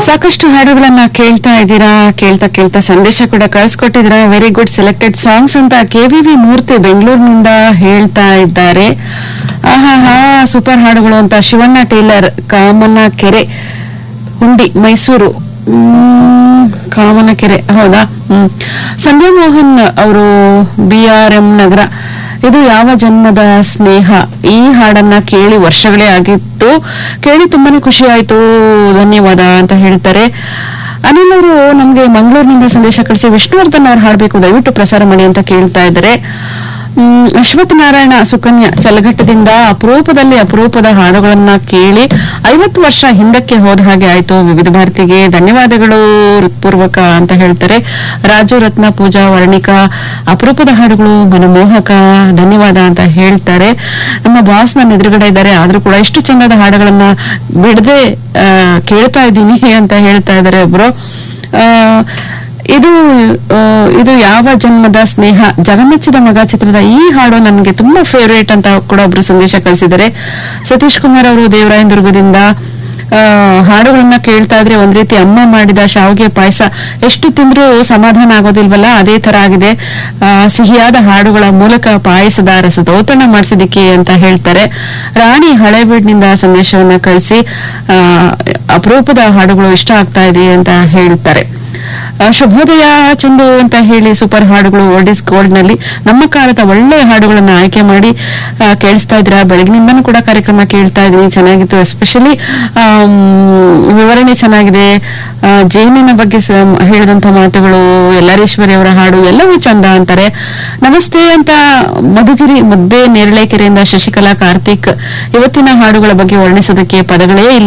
ಸಾಕಷ್ಟು ಹಾಡುಗಳನ್ನ ಕೇಳ್ತಾ ಇದ್ದೀರಾ ಕೇಳ್ತಾ ಕೇಳ್ತಾ ಸಂದೇಶ ಕೂಡ ಕಳಿಸ್ಕೊಟ್ಟಿದ್ದೀರಾ ವೆರಿ ಗುಡ್ ಸೆಲೆಕ್ಟೆಡ್ ಸಾಂಗ್ಸ್ ಅಂತ ಕೆವಿವಿ ಮೂರ್ತಿ ಬೆಂಗಳೂರಿನಿಂದ ಹೇಳ್ತಾ ಇದ್ದಾರೆ ಆಹಾ ಸೂಪರ್ ಹಾಡುಗಳು ಅಂತ ಶಿವಣ್ಣ ಟೇಲರ್ ಕಾಮನ ಕೆರೆ ಹುಂಡಿ ಮೈಸೂರು ಮ್, ಕಾಮನ ಕೆರೆ ಹೌದಾ ಹ್ಮ್ ಸಂಧ್ಯಾ ಮೋಹನ್ ಅವರು ಬಿ ಆರ್ ಎಂ ನಗರ ಇದು ಯಾವ ಜನ್ಮದ ಸ್ನೇಹ ಈ ಹಾಡನ್ನ ಕೇಳಿ ವರ್ಷಗಳೇ ಆಗಿತ್ತು ಕೇಳಿ ತುಂಬಾನೇ ಖುಷಿ ಆಯ್ತು ಧನ್ಯವಾದ ಅಂತ ಹೇಳ್ತಾರೆ ಅನಿಲ್ ಅವರು ನಮ್ಗೆ ಮಂಗಳೂರಿನಿಂದ ಸಂದೇಶ ಕಳಿಸಿ ವಿಷ್ಣುವರ್ಧನ್ ಅವ್ರು ಹಾಡಬೇಕು ದಯವಿಟ್ಟು ಪ್ರಸಾರ ಮಾಡಿ ಅಂತ ಕೇಳ್ತಾ ಇದ್ದಾರೆ ಹ್ಮ್, ಅಶ್ವಥ್ ನಾರಾಯಣ ಸುಕನ್ಯಾ ಚಲಘಟ್ಟದಿಂದ ಅಪರೂಪದಲ್ಲಿ ಅಪರೂಪದ ಹಾಡುಗಳನ್ನ ಕೇಳಿ ಐವತ್ತು ವರ್ಷ ಹಿಂದಕ್ಕೆ ಹೋದ ಹಾಗೆ ಆಯ್ತು ವಿವಿಧ ಭಾರತಿಗೆ ಧನ್ಯವಾದಗಳು ಹೃತ್ಪೂರ್ವಕ ಅಂತ ಹೇಳ್ತಾರೆ ರಾಜು ರತ್ನ ಪೂಜಾ ವರ್ಣಿಕಾ ಅಪರೂಪದ ಹಾಡುಗಳು ಮನಮೋಹಕ ಧನ್ಯವಾದ ಅಂತ ಹೇಳ್ತಾರೆ ನಮ್ಮ ಬಾಸ್ ನನ್ನ ಎದುರುಗಡೆ ಇದ್ದಾರೆ ಆದ್ರೂ ಕೂಡ ಇಷ್ಟು ಚಂದದ ಹಾಡುಗಳನ್ನ ಬಿಡದೆ ಆ, ಕೇಳ್ತಾ ಇದ್ದೀನಿ ಅಂತ ಹೇಳ್ತಾ ಇದ್ದಾರೆ ಒಬ್ರು ಆ, ಇದು ಆ, ಇದು ಯಾವ ಜನ್ಮದ ಸ್ನೇಹ ಜಗಮೆಚ್ಚಿದ ಮಗ ಚಿತ್ರದ ಈ ಹಾಡು ನನಗೆ ತುಂಬಾ ಫೇವರೇಟ್ ಅಂತ ಕೂಡ ಒಬ್ರು ಸಂದೇಶ ಕಳಿಸಿದ್ದಾರೆ ಸತೀಶ್ ಕುಮಾರ್ ಅವರು ದೇವರಾಯನ ದುರ್ಗದಿಂದ ಆ, ಹಾಡುಗಳನ್ನ ಕೇಳ್ತಾ ಇದ್ರೆ ಒಂದ್ ರೀತಿ ಅಮ್ಮ ಮಾಡಿದ ಶಾವಿಗೆ ಪಾಯಸ ಎಷ್ಟು ತಿಂದ್ರೂ ಸಮಾಧಾನ ಆಗೋದಿಲ್ವಲ್ಲ ಅದೇ ತರ ಆಗಿದೆ ಆ, ಸಿಹಿಯಾದ ಹಾಡುಗಳ ಮೂಲಕ ಪಾಯಸದ ರಸದೌತಣ ಮಾಡಿಸಿದಕ್ಕೆ ಅಂತ ಹೇಳ್ತಾರೆ ರಾಣಿ ಹಳೇಬೀಡ್ನಿಂದ ಸಂದೇಶವನ್ನ ಕಳಿಸಿ ಆ, ಅಪರೂಪದ ಹಾಡುಗಳು ಇಷ್ಟ ಆಗ್ತಾ ಇದೆ ಅಂತ ಹೇಳ್ತಾರೆ ಆ, ಶುಭೋದಯ ಚಂದು ಅಂತ ಹೇಳಿ ಸೂಪರ್ ಹಾಡುಗಳು ಓಲ್ಡ್ ಇಸ್ ಗೋಲ್ಡ್ ನಲ್ಲಿ ನಮ್ಮ ಕಾಲದ ಒಳ್ಳೆಯ ಹಾಡುಗಳನ್ನ ಆಯ್ಕೆ ಮಾಡಿ ಆ, ಕೇಳಿಸ್ತಾ ಇದ್ರ ಬೆಳಗಿನಿಂದನೂ ಕೂಡ ಕಾರ್ಯಕ್ರಮ ಕೇಳ್ತಾ ಇದೀನಿ ಚೆನ್ನಾಗಿತ್ತು ಎಸ್ಪೆಷಲಿ ವಿವರಣೆ ಚೆನ್ನಾಗಿದೆ ಆ, ಜೇನಿನ ಬಗ್ಗೆ ಸ- ಹೇಳಿದಂತ ಮಾತುಗಳು ಎಲ್ಲರೇಶ್ವರಿ ಅವರ ಹಾಡು ಎಲ್ಲವೂ ಚಂದ ಅಂತಾರೆ ನಮಸ್ತೆ ಅಂತ ಮಧುಗಿರಿ ಮುದ್ದೆ ನೇರಳೆಕೆರೆಯಿಂದ ಶಶಿಕಲಾ ಕಾರ್ತಿಕ್ ಇವತ್ತಿನ ಹಾಡುಗಳ ಬಗ್ಗೆ ವರ್ಣಿಸೋದಕ್ಕೆ ಪದಗಳೇ ಇಲ್ಲ